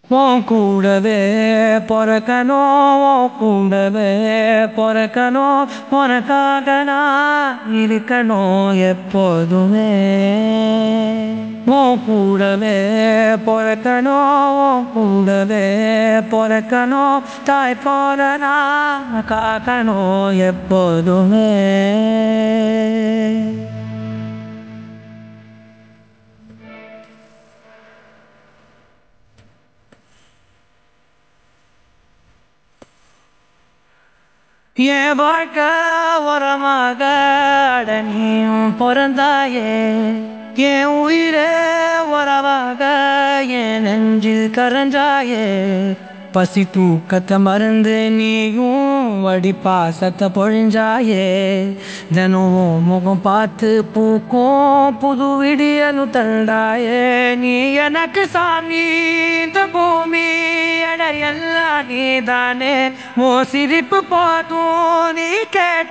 உன் கூடவே பிறக்கணும் உன் கூடவே பிறக்கணும் உனக்காக நான் இருக்கணும் எப்போதுமே உன் கூடவே பிறக்கணும் உன் கூடவே பிறக்கணும் தாய் போல நான் காக்கணும் எப்போதுமே என் வாழ்க்கை உரமாக நீயும் பிறந்தாயே என் உயிரே உறவாக என் நெஞ்சில் கரைஞ்சாயே பசி தூக்கத்தை மறந்து நீயும் வடி பாசத்தை பொழிஞ்சாயே தினமும் முகம் பார்த்து பூக்கும் புது விடியலும் தந்தாயே நீ எனக்கு சாமி இந்த பூமி எட எல்லாம் நீதானே ஓ சிரிப்பு போதும் நீ கேட்ட